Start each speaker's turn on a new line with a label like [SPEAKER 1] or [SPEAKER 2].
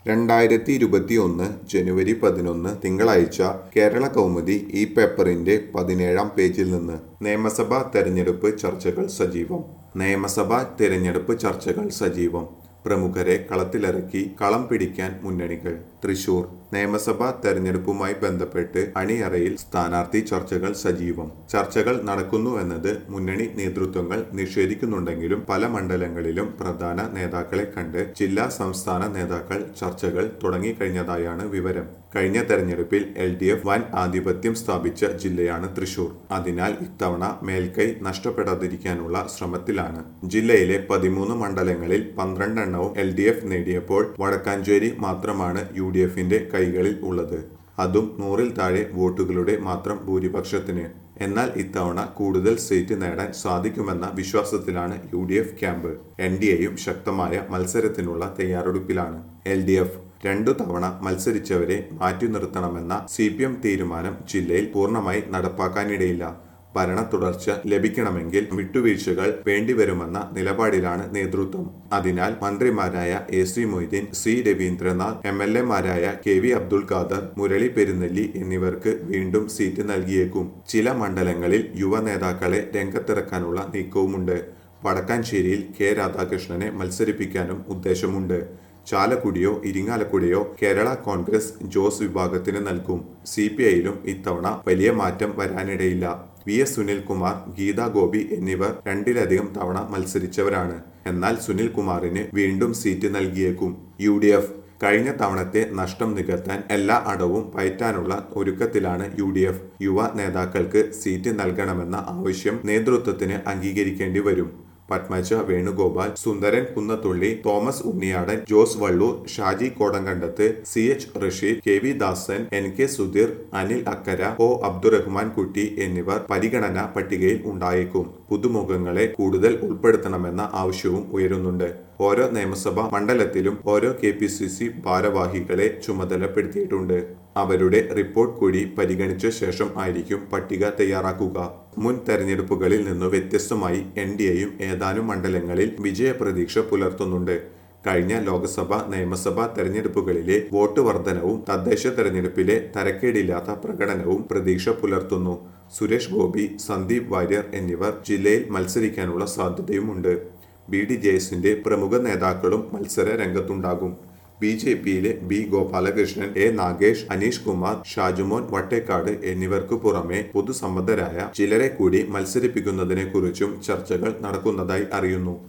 [SPEAKER 1] രണ്ടായിരത്തി ഇരുപത്തി ഒന്ന് ജനുവരി പതിനൊന്ന് തിങ്കളാഴ്ച കേരള കൗമുദി ഈ പേപ്പറിന്റെ പതിനേഴാം പേജിൽ നിന്ന് നിയമസഭാ തെരഞ്ഞെടുപ്പ് ചർച്ചകൾ സജീവം നിയമസഭാ തെരഞ്ഞെടുപ്പ് ചർച്ചകൾ സജീവം പ്രമുഖരെ കളത്തിലിറക്കി കളം പിടിക്കാൻ മുന്നണികൾ തൃശൂർ നിയമസഭാ തെരഞ്ഞെടുപ്പുമായി ബന്ധപ്പെട്ട് അണിയറയിൽ സ്ഥാനാർത്ഥി ചർച്ചകൾ സജീവം ചർച്ചകൾ നടക്കുന്നു എന്നത് മുന്നണി നേതൃത്വങ്ങൾ നിഷേധിക്കുന്നുണ്ടെങ്കിലും പല മണ്ഡലങ്ങളിലും പ്രധാന നേതാക്കളെ കണ്ട് ജില്ലാ സംസ്ഥാന നേതാക്കൾ ചർച്ചകൾ തുടങ്ങിക്കഴിഞ്ഞതായാണ് വിവരം കഴിഞ്ഞ തെരഞ്ഞെടുപ്പിൽ എൽ ഡി എഫ് വൻ ആധിപത്യം സ്ഥാപിച്ച ജില്ലയാണ് തൃശൂർ അതിനാൽ ഇത്തവണ മേൽക്കൈ നഷ്ടപ്പെടാതിരിക്കാനുള്ള ശ്രമത്തിലാണ് ജില്ലയിലെ പതിമൂന്ന് മണ്ഡലങ്ങളിൽ പന്ത്രണ്ടെണ്ണവും എൽ ഡി എഫ് നേടിയപ്പോൾ വടക്കാഞ്ചേരി മാത്രമാണ് യു ഡി എഫിന്റെ കൈകളിൽ ഉള്ളത് അതും നൂറിൽ താഴെ വോട്ടുകളുടെ മാത്രം ഭൂരിപക്ഷത്തിന് എന്നാൽ ഇത്തവണ കൂടുതൽ സീറ്റ് നേടാൻ സാധിക്കുമെന്ന വിശ്വാസത്തിലാണ് U D F camp N D എയും ശക്തമായ മത്സരത്തിനുള്ള തയ്യാറെടുപ്പിലാണ് എൽ ഡി എഫ് രണ്ടു തവണ മത്സരിച്ചവരെ മാറ്റി നിർത്തണമെന്ന സി പി എം തീരുമാനം ജില്ലയിൽ പൂർണ്ണമായി നടപ്പാക്കാനിടയില്ല ഭരണ തുടർച്ച ലഭിക്കണമെങ്കിൽ വിട്ടുവീഴ്ചകൾ വേണ്ടിവരുമെന്ന നിലപാടിലാണ് നേതൃത്വം അതിനാൽ മന്ത്രിമാരായ A C Moideen C Raveendranath M L എമാരായ കെ വി അബ്ദുൾ ഖാദർ മുരളി പെരുന്നെല്ലി എന്നിവർക്ക് വീണ്ടും സീറ്റ് നൽകിയേക്കും ചില മണ്ഡലങ്ങളിൽ യുവ നേതാക്കളെ രംഗത്തിറക്കാനുള്ള നീക്കവുമുണ്ട് വടക്കാഞ്ചേരിയിൽ കെ രാധാകൃഷ്ണനെ മത്സരിപ്പിക്കാനും ഉദ്ദേശമുണ്ട് ചാലക്കുടിയോ ഇരിങ്ങാലക്കുടയോ കേരള കോൺഗ്രസ് ജോസ് വിഭാഗത്തിന് നൽകും സി പി ഐയിലും ഇത്തവണ വലിയ മാറ്റം വരാനിടയില്ല വി എസ് സുനിൽകുമാർ ഗീതാ ഗോപി എന്നിവർ രണ്ടിലധികം തവണ മത്സരിച്ചവരാണ് എന്നാൽ സുനിൽകുമാറിന് വീണ്ടും സീറ്റ് നൽകിയേക്കും യു ഡി എഫ് കഴിഞ്ഞ തവണത്തെ നഷ്ടം നികത്താൻ എല്ലാ അടവും പയറ്റാനുള്ള ഒരുക്കത്തിലാണ് യു ഡി എഫ് യുവ നേതാക്കൾക്ക് സീറ്റ് നൽകണമെന്ന ആവശ്യം നേതൃത്വത്തിന് അംഗീകരിക്കേണ്ടി വരും Padmaja Venugopal Sundaran Kunnathully Thomas Unniyadan Jose Vallur Shaji Kodankandath C H Rasheed K V Dasan N K Sudheer Anil Akkara O Abdurahman Kutty എന്നിവർ പരിഗണന പട്ടികയിൽ ഉണ്ടായേക്കും പുതുമുഖങ്ങളെ കൂടുതൽ ഉൾപ്പെടുത്തണമെന്ന ആവശ്യവും ഉയരുന്നുണ്ട് ഓരോ നിയമസഭാ മണ്ഡലത്തിലും ഓരോ കെ പി സി സി ഭാരവാഹികളെ ചുമതലപ്പെടുത്തിയിട്ടുണ്ട് അവരുടെ റിപ്പോർട്ട് കൂടി പരിഗണിച്ച ശേഷം ആയിരിക്കും പട്ടിക തയ്യാറാക്കുക മുൻ തെരഞ്ഞെടുപ്പുകളിൽ നിന്ന് വ്യത്യസ്തമായി എൻ ഡി എയും ഏതാനും മണ്ഡലങ്ങളിൽ വിജയപ്രതീക്ഷ പുലർത്തുന്നുണ്ട് കഴിഞ്ഞ ലോക്സഭ നിയമസഭാ തെരഞ്ഞെടുപ്പുകളിലെ വോട്ട് വർധനവും തദ്ദേശ തെരഞ്ഞെടുപ്പിലെ തരക്കേടില്ലാത്ത പ്രകടനവും പ്രതീക്ഷ പുലർത്തുന്നു സുരേഷ് ഗോപി സന്ദീപ് വാര്യർ എന്നിവർ ജില്ലയിൽ മത്സരിക്കാനുള്ള സാധ്യതയുമുണ്ട് ബി ഡി ജെ എസിന്റെ പ്രമുഖ നേതാക്കളും മത്സര രംഗത്തുണ്ടാകും ബി ജെ പിയിലെ ബി ഗോപാലകൃഷ്ണൻ എ നാഗേഷ് അനീഷ് കുമാർ ഷാജുമോൻ വട്ടേക്കാട് എന്നിവർക്കു പുറമെ പൊതുസമ്മതരായ ചിലരെ കൂടി മത്സരിപ്പിക്കുന്നതിനെ കുറിച്ചും ചർച്ചകൾ നടക്കുന്നതായി അറിയുന്നു